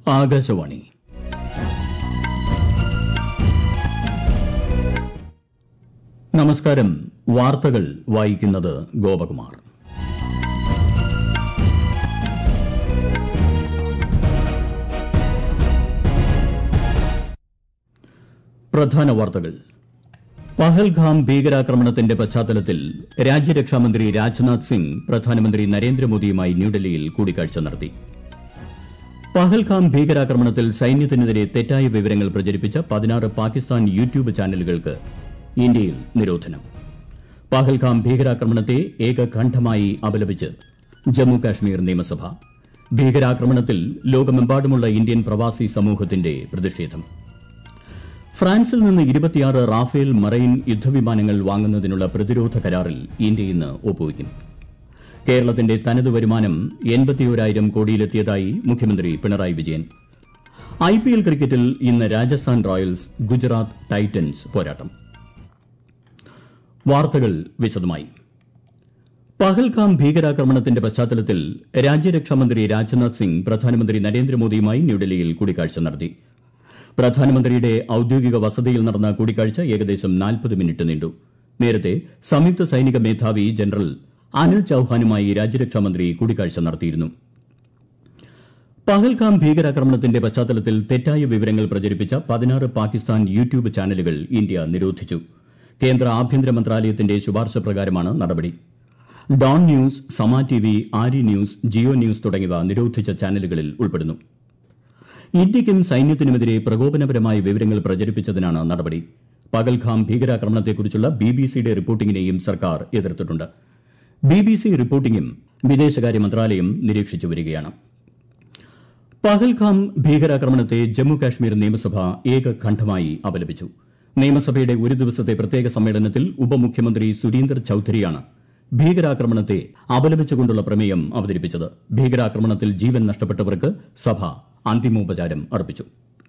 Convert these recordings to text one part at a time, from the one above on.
ആകാശവാണി നമസ്കാരം വാർത്തകൾ വായിക്കുന്നത് ഗോപകുമാർ പ്രധാന വാർത്തകൾ പഹൽഗാം ഭീകരാക്രമണത്തിന്റെ പശ്ചാത്തലത്തിൽ രാജ്യരക്ഷാമന്ത്രി രാജ്നാഥ് സിംഗ് പ്രധാനമന്ത്രി നരേന്ദ്രമോദിയുമായി ന്യൂഡൽഹിയിൽ കൂടിക്കാഴ്ച നടത്തി പഹൽഗാം ഭീകരാക്രമണത്തിൽ സൈന്യത്തിനെതിരെ തെറ്റായ വിവരങ്ങൾ പ്രചരിപ്പിച്ച പതിനാറ് പാകിസ്ഥാൻ യൂട്യൂബ് ചാനലുകൾക്ക് ഇന്ത്യയിൽ നിരോധനം പഹൽഗാം ഭീകരാക്രമണത്തെ ഏകകണ്ഠമായി അപലപിച്ച് ജമ്മു കാശ്മീർ നിയമസഭ ഭീകരാക്രമണത്തിൽ ലോകമെമ്പാടുമുള്ള ഇന്ത്യൻ പ്രവാസി സമൂഹത്തിന്റെ പ്രതിഷേധം ഫ്രാൻസിൽ നിന്ന് ഇരുപത്തിയാറ് റാഫേൽ മറൈൻ യുദ്ധവിമാനങ്ങൾ വാങ്ങുന്നതിനുള്ള പ്രതിരോധ കരാറിൽ ഇന്ത്യ ഇന്ന് ഒപ്പുവയ്ക്കും കേരളത്തിന്റെ തനത് വരുമാനം എൺപത്തിയോരായിരം കോടിയിലെത്തിയതായി മുഖ്യമന്ത്രി Pinarayi Vijayan I P L ക്രിക്കറ്റിൽ ഇന്ന് രാജസ്ഥാൻ റോയൽസ് ഗുജറാത്ത് ടൈറ്റൻസ് പോരാട്ടം വാർത്തകൾ വിശദമായി പഹൽഗാം ഭീകരാക്രമണത്തിന്റെ പശ്ചാത്തലത്തിൽ രാജ്യരക്ഷാമന്ത്രി രാജ്നാഥ് സിംഗ് പ്രധാനമന്ത്രി നരേന്ദ്രമോദിയുമായി ന്യൂഡൽഹിയിൽ കൂടിക്കാഴ്ച നടത്തി പ്രധാനമന്ത്രിയുടെ ഔദ്യോഗിക വസതിയിൽ നടന്ന കൂടിക്കാഴ്ച ഏകദേശം നാൽപ്പത് മിനിറ്റ് നീണ്ടു നേരത്തെ സംയുക്ത സൈനിക മേധാവി ജനറൽ അനിൽ ചൌഹാനുമായി രാജ്യരക്ഷാമന്ത്രി കൂടിക്കാഴ്ച നടത്തിയിരുന്നു പഹൽഗാം ഭീകരാക്രമണത്തിന്റെ പശ്ചാത്തലത്തിൽ തെറ്റായ വിവരങ്ങൾ പ്രചരിപ്പിച്ച പതിനാറ് പാകിസ്ഥാൻ യൂട്യൂബ് ചാനലുകൾ ഇന്ത്യ നിരോധിച്ചു കേന്ദ്ര ആഭ്യന്തര മന്ത്രാലയത്തിന്റെ ശുപാർശ പ്രകാരമാണ് നടപടി Dawn news Samaa TV ARY news Geo news തുടങ്ങിയവ നിരോധിച്ച ചാനലുകളിൽ ഉൾപ്പെടുന്നു ഇന്ത്യയ്ക്കും സൈന്യത്തിനുമെതിരെ പ്രകോപനപരമായ വിവരങ്ങൾ പ്രചരിപ്പിച്ചതിനാണ് നടപടി പകൽഖാം ഭീകരാക്രമണത്തെക്കുറിച്ചുള്ള ബിബിസിയുടെ റിപ്പോർട്ടിംഗിനെയും സർക്കാർ എതിർത്തിട്ടുണ്ട് ബിബിസി റിപ്പോർട്ടിംഗും വിദേശകാര്യ മന്ത്രാലയം നിരീക്ഷിച്ചു വരികയാണ് പഹൽഖാം ഭീകരാക്രമണത്തെ ജമ്മു കാശ്മീർ നിയമസഭ ഏകകണ്ഠമായി അപലപിച്ചു നിയമസഭയുടെ ഒരു ദിവസത്തെ പ്രത്യേക സമ്മേളനത്തിൽ ഉപമുഖ്യമന്ത്രി സുരീന്ദർ ചൌധരിയാണ് ഭീകരാക്രമണത്തെ അപലപിച്ചുകൊണ്ടുള്ള പ്രമേയം അവതരിപ്പിച്ചത് ഭീകരാക്രമണത്തിൽ ജീവൻ നഷ്ടപ്പെട്ടവർക്ക് സഭ അന്തിമോപചാരം അർപ്പിച്ചു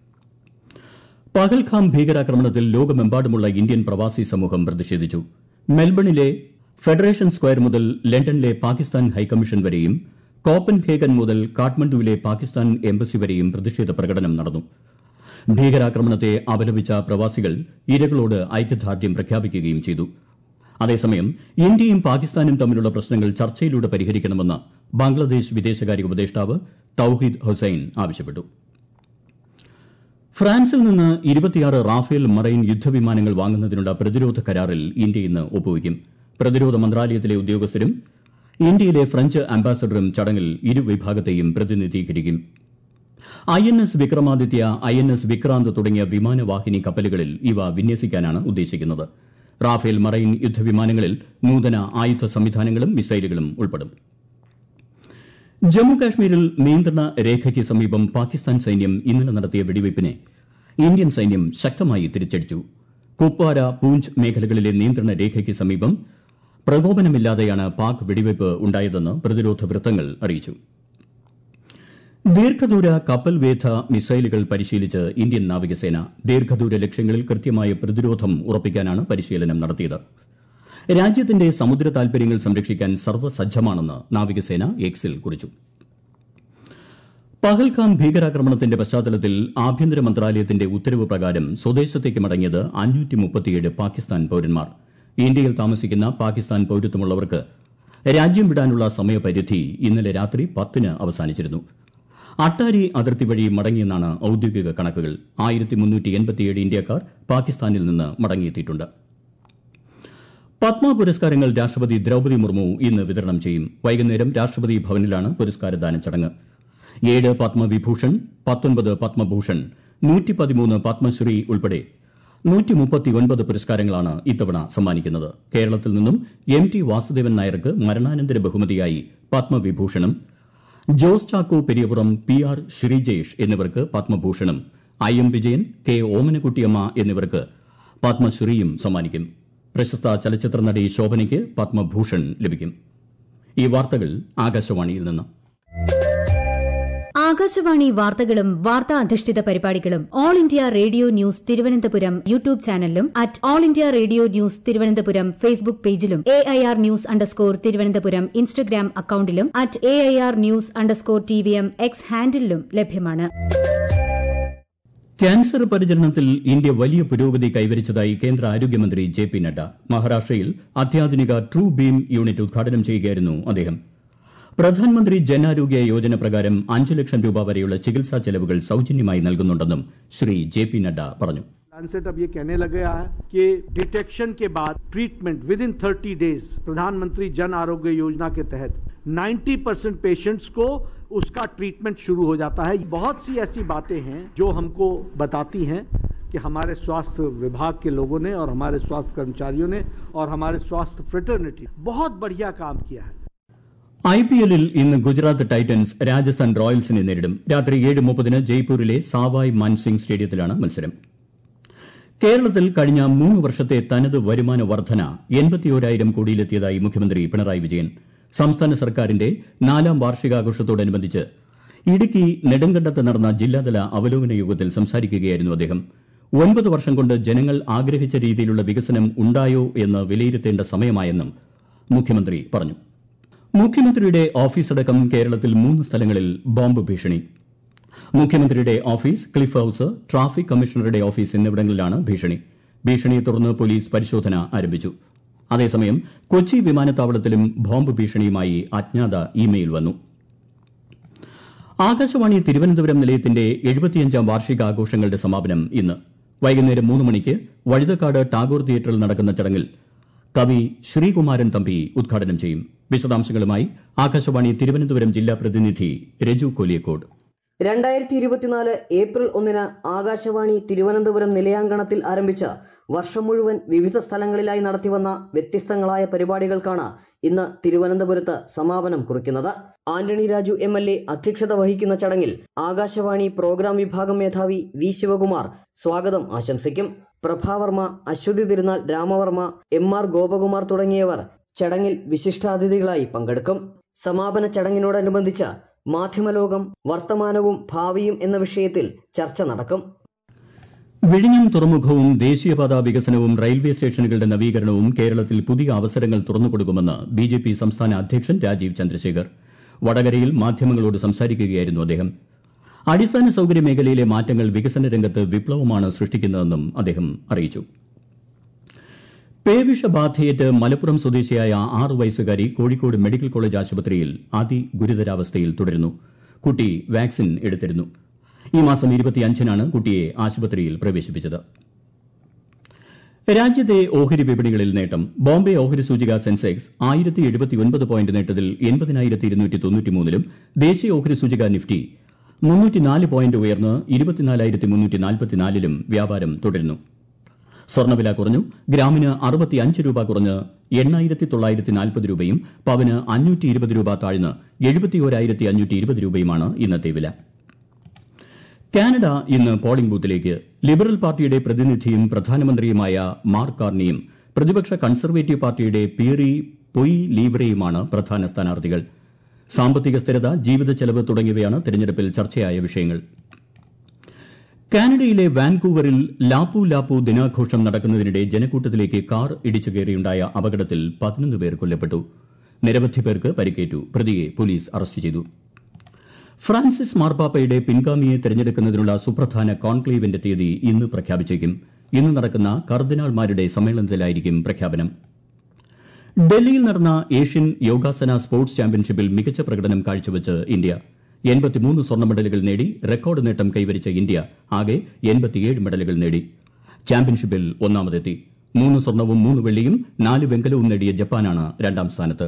പഹൽഖാം ഭീകരാക്രമണത്തിൽ ലോകമെമ്പാടുമുള്ള ഇന്ത്യൻ പ്രവാസി സമൂഹം പ്രതിഷേധിച്ചു മെൽബണിലെ ഫെഡറേഷൻ സ്ക്വയർ മുതൽ ലണ്ടനിലെ പാകിസ്ഥാൻ ഹൈക്കമ്മീഷൻ വരെയും കോപ്പൻഹേഗൻ മുതൽ കാഠ്മണ്ഡുവിലെ പാകിസ്ഥാൻ എംബസി വരെയും പ്രതിഷേധ പ്രകടനം നടന്നു ഭീകരാക്രമണത്തെ അപലപിച്ച പ്രവാസികൾ ഇരകളോട് ഐക്യദാർഢ്യം പ്രഖ്യാപിക്കുകയും ചെയ്തു അതേസമയം ഇന്ത്യയും പാകിസ്ഥാനും തമ്മിലുള്ള പ്രശ്നങ്ങൾ ചർച്ചയിലൂടെ പരിഹരിക്കണമെന്ന് ബംഗ്ലാദേശ് വിദേശകാര്യ ഉപദേഷ്ടാവ് തൌഹീദ് ഹുസൈൻ ആവശ്യപ്പെട്ടു ഫ്രാൻസിൽ നിന്ന് ഇരുപത്തിയാറ് റാഫേൽ മറൈൻ യുദ്ധവിമാനങ്ങൾ വാങ്ങുന്നതിനുള്ള പ്രതിരോധ കരാറിൽ ഇന്ത്യ ഇന്ന് ഒപ്പുവയ്ക്കും പ്രതിരോധ മന്ത്രാലയത്തിലെ ഉദ്യോഗസ്ഥരും ഇന്ത്യയിലെ ഫ്രഞ്ച് അംബാസഡറും ചടങ്ങിൽ ഇരുവിഭാഗത്തെയും പ്രതിനിധീകരിക്കും I N S Vikramaditya I N S Vikrant തുടങ്ങിയ വിമാനവാഹിനി കപ്പലുകളിൽ ഇവ വിന്യസിക്കാനാണ് ഉദ്ദേശിക്കുന്നത് റാഫേൽ മറൈൻ യുദ്ധവിമാനങ്ങളിൽ നൂതന ആയുധ സംവിധാനങ്ങളും മിസൈലുകളും ഉൾപ്പെടും ജമ്മു കാശ്മീരിൽ നിയന്ത്രണ രേഖയ്ക്ക് സമീപം പാകിസ്ഥാൻ സൈന്യം ഇന്നലെ നടത്തിയ വെടിവയ്പ്പിനെ ഇന്ത്യൻ സൈന്യം ശക്തമായി തിരിച്ചടിച്ചു കുപ്വാര പൂഞ്ച് മേഖലകളിലെ നിയന്ത്രണ രേഖയ്ക്ക് സമീപം പ്രകോപനമില്ലാതെയാണ് പാക് വെടിവയ്പ് ഉണ്ടായതെന്ന് പ്രതിരോധ വൃത്തങ്ങൾ അറിയിച്ചു ദീർഘദൂര കപ്പൽ വേധ മിസൈലുകൾ പരിശീലിച്ച് ഇന്ത്യൻ നാവികസേന ദീർഘദൂര ലക്ഷ്യങ്ങളിൽ കൃത്യമായ പ്രതിരോധം ഉറപ്പിക്കാനാണ് പരിശീലനം നടത്തിയത് രാജ്യത്തിന്റെ സമുദ്ര താൽപര്യങ്ങൾ സംരക്ഷിക്കാൻ സർവ്വസജ്ജമാണെന്ന് നാവികസേന എക്സിൽ കുറിച്ചു പഹൽഗാം ഭീകരാക്രമണത്തിന്റെ പശ്ചാത്തലത്തിൽ ആഭ്യന്തര മന്ത്രാലയത്തിന്റെ ഉത്തരവ് പ്രകാരം സ്വദേശത്തേക്ക് മടങ്ങിയത് അഞ്ഞൂറ്റി മുപ്പത്തിയേഴ് പാകിസ്ഥാൻ പൌരന്മാർ ഇന്ത്യയിൽ താമസിക്കുന്ന പാകിസ്ഥാൻ പൌരത്വമുള്ളവർക്ക് രാജ്യം വിടാനുള്ള സമയപരിധി ഇന്നലെ രാത്രി പത്തിന് അവസാനിച്ചിരുന്നു അട്ടാരി അതിർത്തി വഴി മടങ്ങിയെന്നാണ് ഔദ്യോഗിക കണക്കുകൾ ആയിരത്തി മുന്നൂറ്റി എൺപത്തിയേഴ് ഇന്ത്യക്കാർ പാകിസ്ഥാനിൽ നിന്ന് മടങ്ങിയെത്തിയിട്ടുണ്ട് പത്മ പുരസ്കാരങ്ങൾ രാഷ്ട്രപതി ദ്രൌപദി മുർമു ഇന്ന് വിതരണം ചെയ്യും വൈകുന്നേരം രാഷ്ട്രപതി ഭവനിലാണ് പുരസ്കാരദാന ചടങ്ങ് ഏഴ് പത്മവിഭൂഷൺ പത്തൊൻപത് പത്മഭൂഷൺ നൂറ്റി പതിമൂന്ന് പത്മശ്രീ ഉൾപ്പെടെ നൂറ്റി മുപ്പത്തിയൊൻപത് പുരസ്കാരങ്ങളാണ് ഇത്തവണ സമ്മാനിക്കുന്നത് കേരളത്തിൽ നിന്നും എം ടി വാസുദേവൻ നായർക്ക് മരണാനന്തര ബഹുമതിയായി പത്മവിഭൂഷണും ജോസ് ചാക്കോ പെരിയപുറം പി ആർ ശ്രീജേഷ് എന്നിവർക്ക് പത്മഭൂഷണും I M Vijayan K Omanakuttiyamma എന്നിവർക്ക് പത്മശ്രീയും സമ്മാനിക്കും പ്രശസ്ത ചലച്ചിത്ര നടി ശോഭനയ്ക്ക് പത്മഭൂഷൺ ലഭിക്കും ഈ വാർത്തകൾ ആകാശവാണിയിൽ നിന്ന് ആകാശവാണി വാർത്തകളും വാർത്താ അധിഷ്ഠിത പരിപാടികളും all India radio news Thiruvananthapuram YouTube ചാനലിലും at all India radio news Thiruvananthapuram Facebook പേജിലും A I R news underscore Thiruvananthapuram Instagram അക്കൌണ്ടിലും at A I R news underscore T V M X ഹാൻഡിലും ലഭ്യമാണ് ക്യാൻസർ പരിചരണത്തിൽ ഇന്ത്യ വലിയ പുരോഗതി കൈവരിച്ചതായി കേന്ദ്ര ആരോഗ്യമന്ത്രി ജെ പി നഡ്ഡ മഹാരാഷ്ട്രയിൽ അത്യാധുനിക ട്രൂ ബീം യൂണിറ്റ് ഉദ്ഘാടനം ചെയ്യുകയായിരുന്നു അദ്ദേഹം പ്രധാനമന്ത്രി ജൻ ആരോഗ്യ യോജന പ്രകാരം അഞ്ച് ലക്ഷം രൂപ വരെയുള്ള ചികിത്സാ ചെലവുകൾ സൌജന്യമായി നൽകുന്നുണ്ടെന്നും ശ്രീ ജെ പി നഡ്ഡ പറഞ്ഞു लैंसेट अब ये कहने लगे है कि डिटेक्शन के बाद ट्रीटमेंट विद इन 30 डेज प्रधानमंत्री जन आरोग्य योजना के तहत 90 परसेंट पेशेंट्स को उसका ट्रीटमेंट शुरू हो जाता है बहुत सी ऐसी बातें हैं जो हमको बताती हैं कि हमारे स्वास्थ्य विभाग के लोगों ने और हमारे स्वास्थ्य कर्मचारियों ने और हमारे स्वास्थ्य फ्रेटर्निटी बहुत बढ़िया काम किया है ഐ പി എല്ലിൽ ഇന്ന് ഗുജറാത്ത് ടൈറ്റൻസ് രാജസ്ഥാൻ റോയൽസിനെ നേരിടും രാത്രി ഏഴ് മുപ്പതിന് ജയ്പൂരിലെ സാവായ് മാൻസിംഗ് സ്റ്റേഡിയത്തിലാണ് മത്സരം കേരളത്തിൽ കഴിഞ്ഞ മൂന്ന് വർഷത്തെ തനത് വരുമാന വർധന എൺപത്തിയോരായിരം കോടിയിലെത്തിയതായി മുഖ്യമന്ത്രി പിണറായി വിജയൻ സംസ്ഥാന സർക്കാരിന്റെ നാലാം വാർഷികാഘോഷത്തോടനുബന്ധിച്ച് ഇടുക്കി നെടുങ്കണ്ടത്ത് നടന്ന ജില്ലാതല അവലോകന യോഗത്തിൽ സംസാരിക്കുകയായിരുന്നു അദ്ദേഹം ഒൻപത് വർഷം കൊണ്ട് ജനങ്ങൾ ആഗ്രഹിച്ച രീതിയിലുള്ള വികസനം ഉണ്ടായോ എന്ന് വിലയിരുത്തേണ്ട സമയമായെന്നും മുഖ്യമന്ത്രി പറഞ്ഞു മുഖ്യമന്ത്രിയുടെ ഓഫീസടക്കം കേരളത്തിൽ മൂന്ന് സ്ഥലങ്ങളിൽ ബോംബ് ഭീഷണി മുഖ്യമന്ത്രിയുടെ ഓഫീസ് ക്ലിഫ് ഹൌസ് ട്രാഫിക് കമ്മീഷണറുടെ ഓഫീസ് എന്നിവിടങ്ങളിലാണ് ഭീഷണി ഭീഷണിയെ തുടർന്ന് പോലീസ് പരിശോധന ആരംഭിച്ചു അതേസമയം കൊച്ചി വിമാനത്താവളത്തിലും ബോംബ് ഭീഷണിയുമായി അജ്ഞാത ഇമെയിൽ വന്നു ആകാശവാണി തിരുവനന്തപുരം നിലയത്തിന്റെ എഴുപത്തിയഞ്ചാം വാർഷികാഘോഷങ്ങളുടെ സമാപനം ഇന്ന് വൈകുന്നേരം മൂന്ന് മണിക്ക് വഴുതക്കാട് ടാഗോർ തിയേറ്ററിൽ നടക്കുന്ന ചടങ്ങിൽ കവി ശ്രീകുമാരൻ തമ്പി ഉദ്ഘാടനം ചെയ്യും വിശദാംശങ്ങളുമായി ആകാശവാണി തിരുവനന്തപുരം ജില്ലാ പ്രതിനിധി രജു കൊലിയക്കോട് രണ്ടായിരത്തി ഇരുപത്തിനാല് ഏപ്രിൽ ഒന്നിന് ആകാശവാണി തിരുവനന്തപുരം നിലയാങ്കണത്തിൽ ആരംഭിച്ച വർഷം മുഴുവൻ വിവിധ സ്ഥലങ്ങളിലായി നടത്തിവന്ന വ്യത്യസ്തങ്ങളായ പരിപാടികൾക്കാണ് ഇന്ന് തിരുവനന്തപുരത്ത് സമാപനം കുറിക്കുന്നത് Antony Raju M L A അധ്യക്ഷത വഹിക്കുന്ന ചടങ്ങിൽ ആകാശവാണി പ്രോഗ്രാം വിഭാഗം മേധാവി വി ശിവകുമാർ സ്വാഗതം ആശംസിക്കും പ്രഭാവർമ്മ അശ്വതി തിരുനാൾ രാമവർമ്മ എം ആർ ഗോപകുമാർ തുടങ്ങിയവർ ചടങ്ങിൽ വിശിഷ്ടാതിഥികളായി പങ്കെടുക്കും സമാപന ചടങ്ങിനോടനുബന്ധിച്ച് മാധ്യമലോകം വർത്തമാനവും ഭാവിയും എന്ന വിഷയത്തിൽ ചർച്ച നടക്കും വിഴിഞ്ഞം തുറമുഖവും ദേശീയപാത വികസനവും റെയിൽവേ സ്റ്റേഷനുകളുടെ നവീകരണവും കേരളത്തിൽ പുതിയ അവസരങ്ങൾ തുറന്നുകൊടുക്കുമെന്ന് ബി ജെ പി സംസ്ഥാന അധ്യക്ഷൻ രാജീവ് ചന്ദ്രശേഖർ വടകരയിൽ മാധ്യമങ്ങളോട് സംസാരിക്കുകയായിരുന്നു അദ്ദേഹം അടിസ്ഥാന സൌകര്യ മേഖലയിലെ മാറ്റങ്ങൾ വികസന രംഗത്ത് വിപ്ലവമാണ് സൃഷ്ടിക്കുന്നതെന്നും അദ്ദേഹം അറിയിച്ചു പേവിഷബാധയേറ്റ് മലപ്പുറം സ്വദേശിയായ ആറ് വയസ്സുകാരി കോഴിക്കോട് മെഡിക്കൽ കോളേജ് ആശുപത്രിയിൽ അതിഗുരുതരാവസ്ഥയിൽ തുടരുന്നു കുട്ടി വാക്സിൻ എടുത്തിരുന്നു ഈ മാസം ഇരുപത്തിയഞ്ചിനാണ് കുട്ടിയെ ആശുപത്രിയിൽ പ്രവേശിപ്പിച്ചത് രാജ്യത്തെ ഓഹരി വിപണികളിൽ നേട്ടം ബോംബെ ഓഹരി സൂചിക സെൻസെക്സ് ആയിരത്തി എഴുപത്തിയൊൻപത് പോയിന്റ് നേട്ടത്തിൽ എൺപതിനായിരത്തി ഇരുന്നൂറ്റി തൊണ്ണൂറ്റിമൂന്നിലും ദേശീയ ഓഹരി സൂചിക നിഫ്റ്റി മുന്നൂറ്റിനാല് പോയിന്റ് ഉയർന്ന് ഇരുപത്തിനാലായിരത്തി മുന്നൂറ്റി നാൽപ്പത്തിനാലിലും വ്യാപാരം തുടരുന്നു സ്വർണ്ണവില കുറഞ്ഞു ഗ്രാമിന് അറുപത്തിയഞ്ച് രൂപ കുറഞ്ഞ് എണ്ണായിരത്തി തൊള്ളായിരത്തി നാൽപ്പത് രൂപയും പവന് അഞ്ഞൂറ്റി ഇരുപത് രൂപ താഴ്ന്ന് എഴുപത്തിയോരായിരത്തി അഞ്ഞൂറ്റി ഇരുപത് രൂപയുമാണ് ഇന്നത്തെ വില കാനഡ ഇന്ന് പോളിംഗ് ബൂത്തിലേക്ക് ലിബറൽ പാർട്ടിയുടെ പ്രതിനിധിയും പ്രധാനമന്ത്രിയുമായ മാർക്ക് കാർണിയും പ്രതിപക്ഷ കൺസർവേറ്റീവ് പാർട്ടിയുടെ പിയറി പൊയ് ലീബ്രയുമാണ് പ്രധാന സ്ഥാനാർത്ഥികൾ സാമ്പത്തിക സ്ഥിരത ജീവിത ചെലവ് തുടങ്ങിയവയാണ് തെരഞ്ഞെടുപ്പിൽ ചർച്ചയായ വിഷയങ്ങൾ കാനഡയിലെ വാൻകൂവറിൽ ലാപ്പു ലാപ്പു ദിനാഘോഷം നടക്കുന്നതിനിടെ ജനക്കൂട്ടത്തിലേക്ക് കാർ ഇടിച്ചു കയറിയുണ്ടായ അപകടത്തിൽ പതിനൊന്ന് പേർ കൊല്ലപ്പെട്ടു നിരവധി പേർക്ക് പരിക്കേറ്റു പ്രതിയെ പോലീസ് അറസ്റ്റ് ചെയ്തു ഫ്രാൻസിസ് മാർപ്പാപ്പയുടെ പിൻഗാമിയെ തെരഞ്ഞെടുക്കുന്നതിനുള്ള സുപ്രധാന കോൺക്ലേവിന്റെ തീയതി ഇന്ന് പ്രഖ്യാപിച്ചേക്കും ഇന്ന് നടക്കുന്ന കർദിനാൾമാരുടെ സമ്മേളനത്തിലായിരിക്കും പ്രഖ്യാപനം ഡൽഹിയിൽ നടന്ന ഏഷ്യൻ യോഗാസന സ്പോർട്സ് ചാമ്പ്യൻഷിപ്പിൽ മികച്ച പ്രകടനം കാഴ്ചവെച്ച് ഇന്ത്യ എൺപത്തിമൂന്ന് സ്വർണ്ണ മെഡലുകൾ നേടി റെക്കോർഡ് നേട്ടം കൈവരിച്ച ഇന്ത്യ ആകെ എൺപത്തിയേഴ് മെഡലുകൾ നേടി ചാമ്പ്യൻഷിപ്പിൽ ഒന്നാമതെത്തി മൂന്ന് സ്വർണവും മൂന്ന് വെള്ളിയും നാല് വെങ്കലവും നേടിയ ജപ്പാനാണ് രണ്ടാം സ്ഥാനത്ത്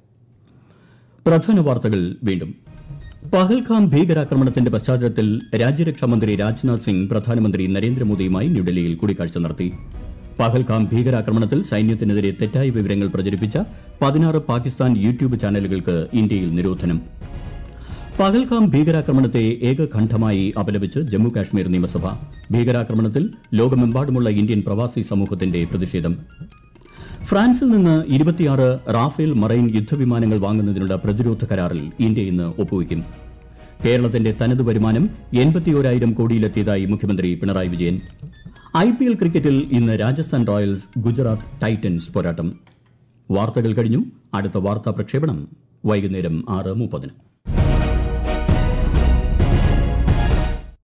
പ്രധാന വാർത്തകൾ വീണ്ടും പഹൽഗാം ഭീകരാക്രമണത്തിന്റെ പശ്ചാത്തലത്തിൽ രാജ്യരക്ഷാമന്ത്രി രാജ്നാഥ് സിംഗ് പ്രധാനമന്ത്രി നരേന്ദ്രമോദിയുമായി ന്യൂഡൽഹിയിൽ കൂടിക്കാഴ്ച നടത്തി പഹൽഗാം ഭീകരാക്രമണത്തിൽ സൈന്യത്തിനെതിരെ തെറ്റായ വിവരങ്ങൾ പ്രചരിപ്പിച്ച പതിനാറ് പാകിസ്ഥാൻ യൂട്യൂബ് ചാനലുകൾക്ക് ഇന്ത്യയിൽ നിരോധനം പഹൽഗാം ഭീകരാക്രമണത്തെ ഏകകണ്ഠമായി അപലപിച്ച് ജമ്മു കാശ്മീർ നിയമസഭ ഭീകരാക്രമണത്തിൽ ലോകമെമ്പാടുമുള്ള ഇന്ത്യൻ പ്രവാസി സമൂഹത്തിന്റെ പ്രതിഷേധം ഫ്രാൻസിൽ നിന്ന് ഇരുപത്തിയാറ് റാഫേൽ മറൈൻ യുദ്ധവിമാനങ്ങൾ വാങ്ങുന്നതിനുള്ള പ്രതിരോധ കരാറിൽ ഇന്ത്യ ഇന്ന് ഒപ്പുവയ്ക്കും കേരളത്തിന്റെ തനത് വരുമാനം എൺപത്തിയോരായിരം കോടിയിലെത്തിയതായി മുഖ്യമന്ത്രി Pinarayi Vijayan I P L ക്രിക്കറ്റിൽ ഇന്ന് രാജസ്ഥാൻ റോയൽസ് ഗുജറാത്ത് ടൈറ്റൻസ് പോരാട്ടം വാർത്തകൾ കഴിഞ്ഞു അടുത്ത വാർത്താ പ്രക്ഷേപണം വൈകുന്നേരം ആറ് മുപ്പതിന്